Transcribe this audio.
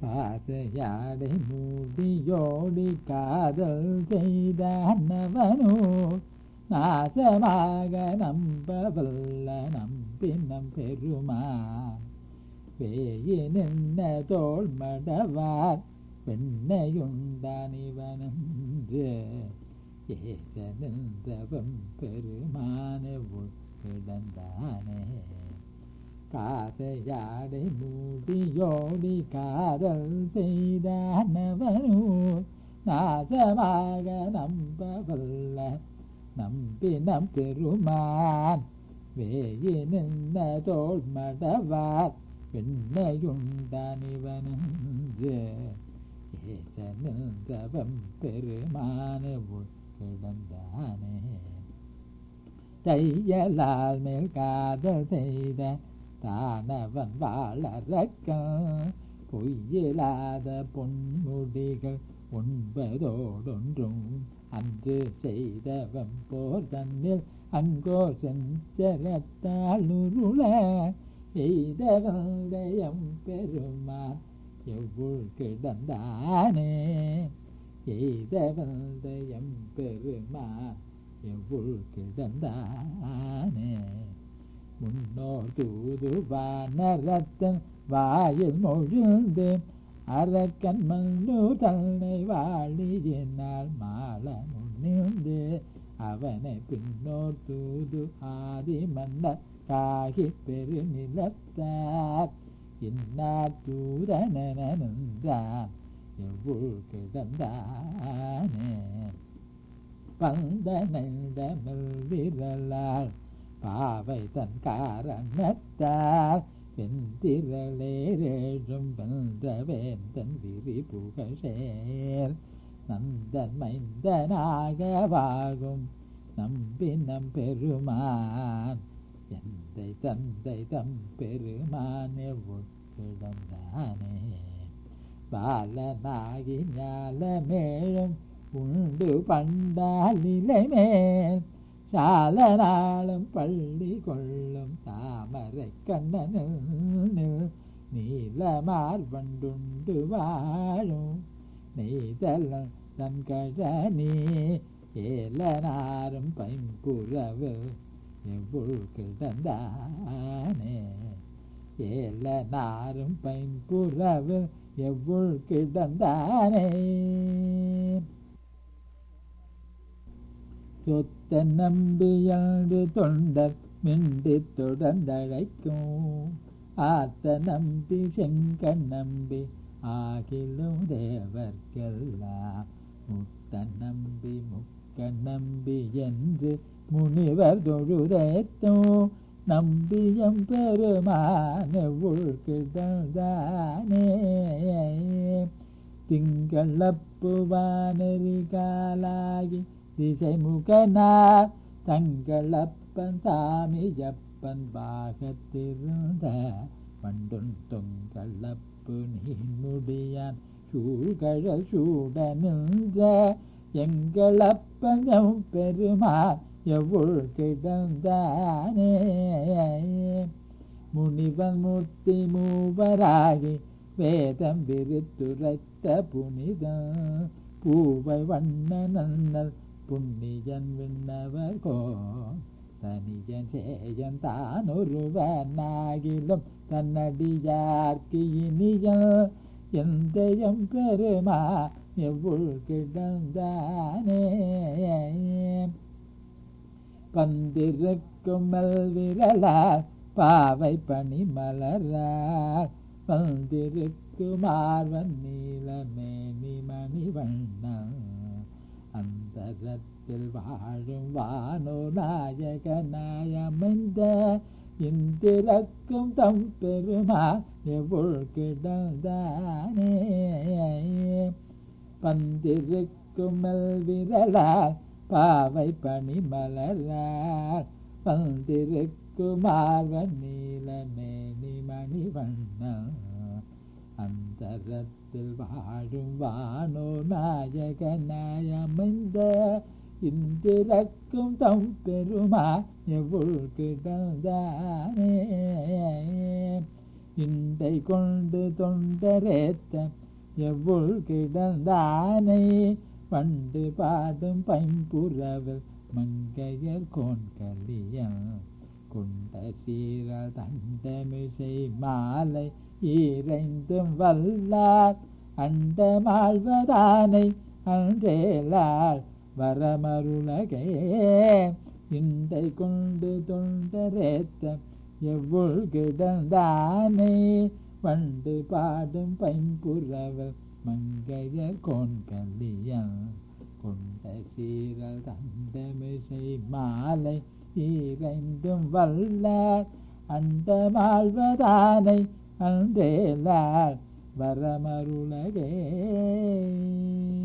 காதையாடை மூடியோடி காதல் செய்தவனோ நாசமாக நம்பவல்ல நம்பினம் பெருமான் பேயி நின்ன தோல் மடவார் பெண்ணையுண்டானிவனன்று ஏச நின்றவம் பெருமானே கிடந்தானே காதையாடை மூடியோடி காதல் செய்தானவனோ நாசமாக நம்பவல்ல நம்பினம் பெருமான் வேயி நின்ன தோல் மடவார் பெண்ணையுண்டானிவனன்று ஏச நின்றவம் பெருமானே கிடந்தானே தையலால் மேல் காதல் செய்த தானவன் வாழறக்கம் பொய்யிலாத பொன்முடிகள் ஒன்பதோடொன்றும் அன்று செய்தவன் போர் தன்னில் அங்கோ செஞ்சரத்தாளுருள எய்தவந்தயம் பெருமான் எவ்வுள் கிடந்தானே எய்தவந்தயம் பெருமான் எவ்வுள் கிடந்தானே முன்னோர் தூதுவானரத்தன் வாயில் மொழிந்து அரக்கன் மண்ணு தன்னை வாழியினால் மாள முன்னிந்து அவனை பின்னோர் தூது ஆதி மன்னர் காகி பெருநிலத்தார் இன்னார் தூதனென்றான் எவ்வுள் கிடந்தானே பந்தனந்தமிழ் விரலால் பாவை தன் காரணத்தால் வெந்திரளேரேழும் வென்றவேந்தன் விரி புகழேர் நந்தன் மைந்தனாகவாகும் நம்பினம் பெருமான் எந்தை தந்தை தம் பெருமான் கிடந்தானே பாலனாகி ஞாலமேழும் உண்டு பண்டாலிலை மேல் சாலனாளும் பள்ளி கொள்ளும் தாமரை கண்ணனு நீலமார்பண்டுண்டு வாழும் நெய்தல் தன் கழனி ஏலனாரும் பைம்புறவு எவ்வுள் கிடந்தானே ஏலனாரும் பைம்புறவு எவ்வுள் கிடந்தானே சொத்த நம்பியன்று தொண்டர் மிண்டி தொடர்ந்தழைக்கும் ஆத்த நம்பி செங்க நம்பி ஆகிலும் தேவர்க்கெல்லாம் முத்த நம்பி முக்க நம்பி என்று முனிவர் தொழுதேத்தோ நம்பியம் பெருமான உள்கிடந்தானே திங்களப்பு வானரி காலாகி திசைமுகனார் தங்களப்பன் சாமியப்பன் பாகத்திருந்த பண்டுன் தொங்களப்பு நீன்முடியான் சூழ்கழ சூட நின்ற எங்களப்பஞ்சம் பெருமான் எவ்வுள் கிடந்தானே முனிவன் மூர்த்தி மூவராகி வேதம் விரித்துரைத்த புனிதம் பூவை வண்ண நன்னல் புண்ணியன் விண்ணவர் கோ தனியன் சேயன் தான் ஒருவனாகிலும் தன்னடியார்க்கு இனியன் எந்தயம் பெருமா எவ்வுள் கிடந்தானே பந்திருக்கும் மல்விரலால் பாவை பனி மலரால் வந்திருக்குமார்வன் நீலமேனி மணிவண்ணன் அந்தரத்தில் வாழும் வானோ நாயகனாயமைந்த இந்திரக்கும் தம் பெருமா எவ்வுள் கிடந்தானே பந்திருக்கும் மெல்விரலால் பாவை பனி மலரால் வந்திருக்குமார்வன் நீலமேனி மணிவண்ணன் அந்தரத்தில் வாழும் வானோ நாயகனாயமைந்த இந்திரக்கும் தம் பெருமா எவ்வுள் கிடந்தானே இண்டை கொண்டு தொண்டரேத்த எவ்வுள் கிடந்தானை பண்டு பாடும் பைம்புறவில் மங்கையர் கோன்கலியன் கொண்ட சீரல் தண்டமிசை மாலை ஈரைந்தும் வல்லார் அண்டமாழ்வதானை அன்றேலாள் வரமருளகே இண்டை கொண்டு தொண்டரேத்த எவ்வுள் கிடந்தானே வண்டு பாடும் பைம்புறவல் மங்கையர் கோன்கல்லியன் கொண்ட சீரல் தண்டமிசை மாலை ஈரைந்தும் வல்லார் அண்டமாழ்வதானை அன்றேலார் வரமருளகே